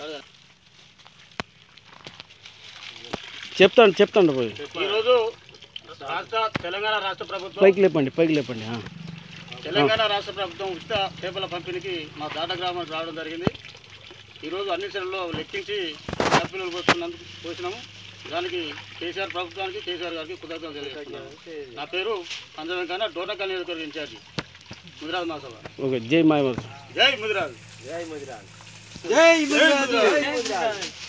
చెప్తాను చెప్తాను పోయి ఈరోజు రాష్ట్ర తెలంగాణ రాష్ట్ర ప్రభుత్వం పైకి లేపండి పైకి లేపండి ఆ. తెలంగాణ రాష్ట్ర ప్రభుత్వం ఉచిత చేపల పంపిణీకి మా దాట గ్రామానికి రావడం జరిగింది ఈరోజు అన్ని సెలవుల్లో లెక్కించి చేపలు పోస్తున్నందుకు పోసినాము దానికి కేసీఆర్ ప్రభుత్వానికి కేసీఆర్ గారికి కృతజ్ఞతలు తెలియజేస్తున్నాను నా పేరు అంజ వెంకన్న డోనకల్ నియోజకవర్గ ఇన్ఛార్జి ముదిరాజ్ మహాసభ ఓకే జై మాయమర్ జై ముదిరాజ్ జై ముదిరాజ్ జై ముదిరాజ్